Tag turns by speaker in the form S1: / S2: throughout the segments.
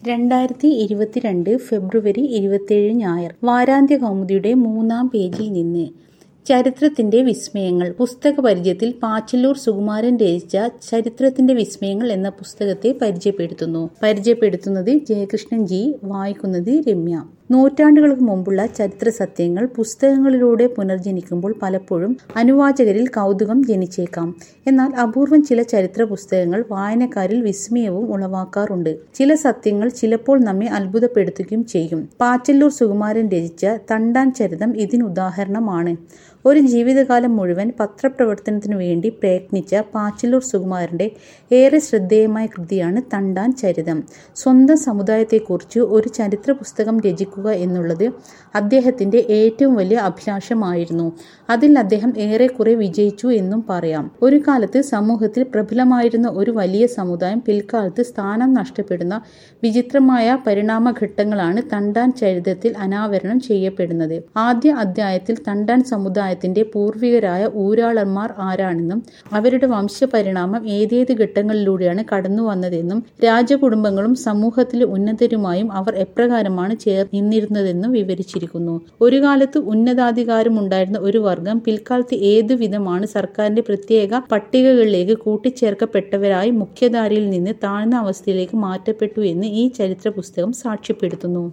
S1: രണ്ടായിരത്തി ഇരുപത്തിരണ്ട് ഫെബ്രുവരി ഇരുപത്തിയേഴ് ഞായർ വാരാന്ത്യ കൗമുദിയുടെ മൂന്നാം പേജിൽ നിന്ന് ചരിത്രത്തിന്റെ വിസ്മയങ്ങൾ പുസ്തക പരിചയത്തിൽ പാച്ചല്ലൂർ സുകുമാരൻ രചിച്ച ചരിത്രത്തിന്റെ വിസ്മയങ്ങൾ എന്ന പുസ്തകത്തെ പരിചയപ്പെടുത്തുന്നു പരിചയപ്പെടുത്തുന്നത് ജയകൃഷ്ണൻ ജി വായിക്കുന്നത് രമ്യ നൂറ്റാണ്ടുകൾക്ക് മുമ്പുള്ള ചരിത്ര സത്യങ്ങൾ പുസ്തകങ്ങളിലൂടെ പുനർജനിക്കുമ്പോൾ പലപ്പോഴും അനുവാചകരിൽ കൗതുകം ജനിച്ചേക്കാം എന്നാൽ അപൂർവം ചില ചരിത്ര പുസ്തകങ്ങൾ വായനക്കാരിൽ വിസ്മയവും ഉളവാക്കാറുണ്ട് ചില സത്യങ്ങൾ ചിലപ്പോൾ നമ്മെ അത്ഭുതപ്പെടുത്തുകയും ചെയ്യും പാച്ചല്ലൂർ സുകുമാരൻ രചിച്ച തണ്ടാൻ ചരിതം ഇതിനുദാഹരണമാണ് ഒരു ജീവിതകാലം മുഴുവൻ പത്രപ്രവർത്തനത്തിനു വേണ്ടി പ്രയത്നിച്ച പാച്ചല്ലൂർ സുകുമാരന്റെ ഏറെ ശ്രദ്ധേയമായ കൃതിയാണ് തണ്ടാൻ ചരിതം സ്വന്തം സമുദായത്തെക്കുറിച്ച് ഒരു ചരിത്ര പുസ്തകം രചിക്കുക എന്നുള്ളത് അദ്ദേഹത്തിന്റെ ഏറ്റവും വലിയ അഭിലാഷമായിരുന്നു അതിൽ അദ്ദേഹം ഏറെക്കുറെ വിജയിച്ചു എന്നും പറയാം ഒരു കാലത്ത് സമൂഹത്തിൽ പ്രബലമായിരുന്ന ഒരു വലിയ സമുദായം പിൽക്കാലത്ത് സ്ഥാനം നഷ്ടപ്പെടുന്ന വിചിത്രമായ പരിണാമഘട്ടങ്ങളാണ് തണ്ടാൻ ചരിതത്തിൽ അനാവരണം ചെയ്യപ്പെടുന്നത് ആദ്യ അധ്യായത്തിൽ തണ്ടാൻ സമുദായത്തിന്റെ പൂർവികരായ ഊരാളന്മാർ ആരാണെന്നും അവരുടെ വംശപരിണാമം ഏതേത് ഘട്ടങ്ങളിലൂടെയാണ് കടന്നു വന്നതെന്നും രാജകുടുംബങ്ങളും സമൂഹത്തിലെ ഉന്നതരുമായും അവർ എപ്രകാരമാണ് ചേർ നിന്നിരുന്നതെന്നും വിവരിച്ചിരിക്കുന്നു ഒരു കാലത്ത് ഉന്നതാധികാരമുണ്ടായിരുന്ന ഒരു വർഗം പിൽക്കാലത്ത് ഏതു വിധമാണ് സർക്കാരിന്റെ പ്രത്യേക പട്ടികകളിലേക്ക് കൂട്ടിച്ചേർക്കപ്പെട്ടവരായി മുഖ്യധാരയിൽ നിന്ന് താഴ്ന്ന അവസ്ഥയിലേക്ക് മാറ്റപ്പെട്ടു എന്ന് ഈ ചരിത്ര പുസ്തകം സാക്ഷ്യപ്പെടുത്തുന്നു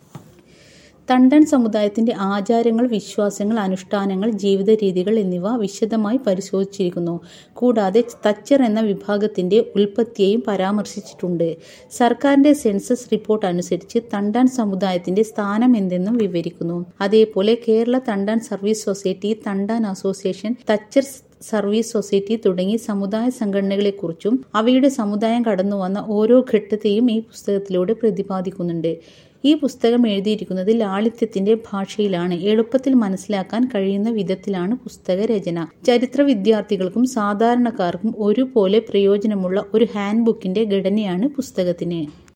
S1: തണ്ടൻ സമുദായത്തിന്റെ ആചാരങ്ങൾ വിശ്വാസങ്ങൾ അനുഷ്ഠാനങ്ങൾ ജീവിത രീതികൾ എന്നിവ വിശദമായി പരിശോധിച്ചിരിക്കുന്നു കൂടാതെ തച്ചർ എന്ന വിഭാഗത്തിന്റെ ഉൽപ്പത്തിയെയും പരാമർശിച്ചിട്ടുണ്ട് സർക്കാരിന്റെ സെൻസസ് റിപ്പോർട്ട് അനുസരിച്ച് തണ്ടാൻ സമുദായത്തിന്റെ സ്ഥാനം എന്തെന്നും വിവരിക്കുന്നു അതേപോലെ Kerala Thandan service society Thandan association Thachar service society തുടങ്ങി സമുദായ സംഘടനകളെക്കുറിച്ചും അവയുടെ സമുദായം കടന്നുവന്ന ഓരോ ഘട്ടത്തെയും ഈ പുസ്തകത്തിലൂടെ പ്രതിപാദിക്കുന്നുണ്ട് ഈ പുസ്തകം എഴുതിയിരിക്കുന്നത് ലാളിത്യത്തിന്റെ ഭാഷയിലാണ് എളുപ്പത്തിൽ മനസ്സിലാക്കാൻ കഴിയുന്ന വിധത്തിലാണ് പുസ്തക രചന ചരിത്ര വിദ്യാർത്ഥികൾക്കും സാധാരണക്കാർക്കും ഒരുപോലെ പ്രയോജനമുള്ള ഒരു ഹാൻഡ് ബുക്കിന്റെ ഘടനയാണ് പുസ്തകത്തിന്